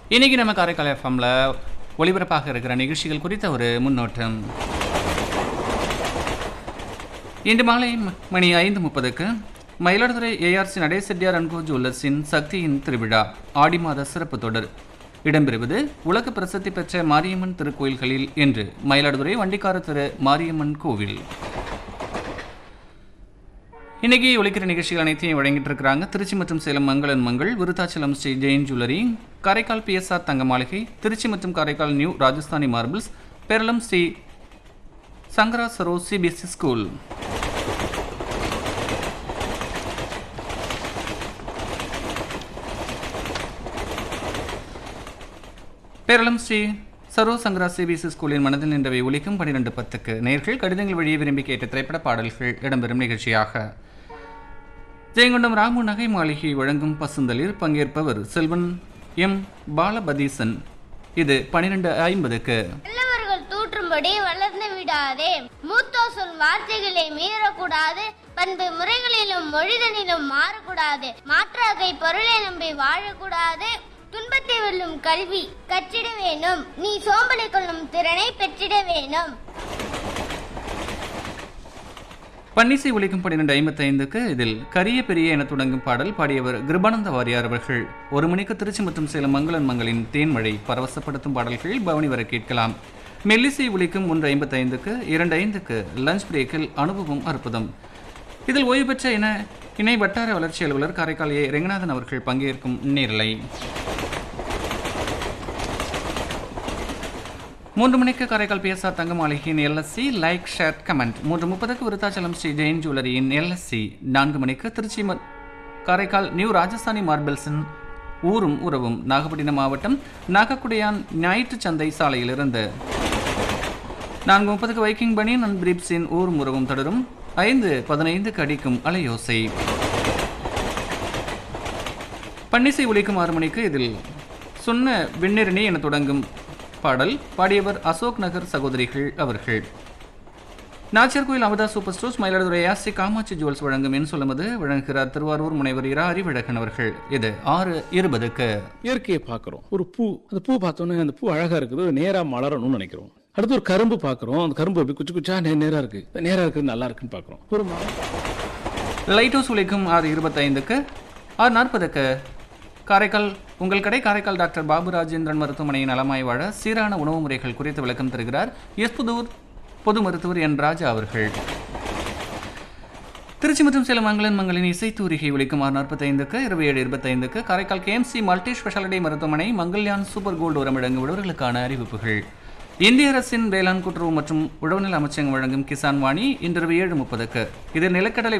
இன்னைக்கு நம்ம காரைக்கால் எஃப்எம்ல ஒளிபரப்பாக இருக்கிற நிகழ்ச்சிகள் குறித்த ஒரு முன்னோட்டம் இன்று மாலை ம- மணி ஐந்து முப்பதுக்கு மயிலாடுதுறை ஏஆர்சி நடேசெட்டியார் அன்கோ ஜுவல்லர்ஸின் சக்தியின் திருவிழா ஆடி மாத சிறப்பு தொடர் இடம்பெறுவது உலக பிரசித்தி பெற்ற மாரியம்மன் திருக்கோயில்களில் என்று மயிலாடுதுறை வண்டிக்கார திரு மாரியம்மன் கோவில் இன்னைக்கு ஒலிக்கிற நிகழ்ச்சிகள் அனைத்தையும் வழங்கிட்டு இருக்கிறாங்க திருச்சி மற்றும் சேலம் மங்களன் மங்கள் விருத்தாச்சலம் ஸ்ரீ ஜெயின் ஜுவல்லரி காரைக்கால் பிஎஸ்ஆர் தங்க மாளிகை திருச்சி மற்றும் Karaikal new Rajasthani marbles Peralam Sri Sankara Saro CBSE school Peralam Sri Saro Sankara CBSE ஸ்கூலின் மனதில் நின்றவை ஒலிக்கும் பன்னிரெண்டு பத்துக்கு நேர்கள் கடிதங்கள் வழியே விரும்பி கேட்ட திரைப்பட பாடல்கள் இடம்பெறும் நிகழ்ச்சியாக ஜெயங்கொண்டம் ராமு நகை மாளிகை வழங்கும் பசுந்தளிர் பங்கேற்பவர் செல்வன் எம் பாலபதீசன் இது பன்னிரெண்டு ஐம்பதுக்கு நல்லவர்கள் தூற்றும்படி வளர்ந்து விடாதே மூத்தோர் சொல் வார்த்தைகளை மீறக்கூடாது பண்பு முறைகளிலும் மொழிதனிலும் மாறக்கூடாது மாற்றாகை பொருளை நம்பி வாழக்கூடாது துன்பத்தை வெல்லும் கல்வி கற்றிட வேணும் நீ சோம்பலை கொள்ளும் திறனை பெற்றிட வேணும் பன்னிசை ஒலிக்கும் பன்னிரெண்டு ஐம்பத்தைந்துக்கு இதில் கரிய பெரிய என தொடங்கும் பாடல் பாடியவர் கிருபானந்த வாரியார் அவர்கள் ஒரு மணிக்கு திருச்சி மற்றும் சேலம் மங்களன் மங்களின் தேன்மழை பரவசப்படுத்தும் பாடல்கள் பவனி வர கேட்கலாம் மெல்லிசை ஒலிக்கும் ஒன்று ஐம்பத்தைந்துக்கு இரண்டு ஐந்துக்கு லஞ்ச் பிரேக்கில் அனுபவம் அற்புதம் இதில் ஓய்வு பெற்ற இன இணை வட்டார வளர்ச்சி அலுவலர் காரைக்கால் ஏ ரெங்கநாதன் அவர்கள் பங்கேற்கும் நேரலை மூன்று மணிக்கு காரைக்கால் பிஎஸ்ஆர் தங்க மாளிகையின் எல்எஸ்சி லைக் ஷேர் கமெண்ட் மூன்று முப்பதுக்கு விருத்தாச்சலம் ஸ்ரீ ஜெயின் ஜுவல்லரியின் எல்எஸ்சி நான்கு மணிக்கு திருச்சி ம- காரைக்கால் நியூ ராஜஸ்தானி மார்பிள்ஸின் ஊரும் உறவும் நாகப்பட்டினம் மாவட்டம் நாகக்குடியான் ஞாயிற்று சந்தை சாலையிலிருந்து நான்கு முப்பதுக்கு வைக்கிங் பனியன் அண்ட் பிரீப்ஸின் ஊரும் உறவும் தொடரும் ஐந்து பதினைந்துக்கு அடிக்கும் அலையோசை பன்னிசை ஒலிக்கும் ஆறு மணிக்கு இதில் சொன்ன விண்ணிரணி என தொடங்கும் பாடல் பாடியவர் அசோக் நகர் சகோதரிகள் அவர்கள் நாச்சியார் கோயில் அமுதா சூப்பர் ஸ்டோர்ஸ் மயிலாடுதுறை ஆசி காமாட்சி ஜுவல்ஸ் வழங்கும் என் சொல்லுமது வழங்குகிறார் திருவாரூர் முனைவர் இரா அறிவழகன் அவர்கள் இது ஆறு இருபதுக்கு இயற்கையை பார்க்குறோம் ஒரு பூ அந்த பூ பார்த்தோன்னே அந்த பூ அழகா இருக்குது அது நேரா மலரணும்னு நினைக்கிறோம் அடுத்து ஒரு கரும்பு பார்க்குறோம் அந்த கரும்பு அப்படி குச்சி குச்சா நே நேரா இருக்கு நேரா இருக்குது நல்லா இருக்குன்னு பார்க்குறோம் ஒரு மரம் லைட் ஹவுஸ் ஒலிக்கும் ஆறு இருபத்தைந்துக்கு ஆறு நாற்பதுக்கு காரைக்கால் உங்கள் கடை காரைக்கால் டாக்டர் பாபு ராஜேந்திரன் மருத்துவமனையின் நலமாய் வாழ சீரான உணவு முறைகள் குறித்து விளக்கம் தருகிறார் எஸ்புதூர் பொது மருத்துவர் என் ராஜா அவர்கள் திருச்சி மற்றும் சேலம் மங்களன் மங்களின் இசை தூரிகை ஒலிக்கும் ஆறு நாற்பத்தைந்துக்கு இருபது ஏழு இருபத்தைந்துக்கு காரைக்கால் கேஎம்சி மல்டி ஸ்பெஷாலிட்டி மருத்துவமனை மங்கள்யான் சூப்பர் கோல்டு உரம் வழங்கும் விடுவர்களுக்கான அறிவிப்புகள் இந்திய அரசின் வேளாண் கூட்டுறவு மற்றும் உழவுநல அமைச்சகம் வழங்கும் கிசான் வாணி இன்றிரவு ஏழு முப்பதுக்கு இதில் நிலக்கடலை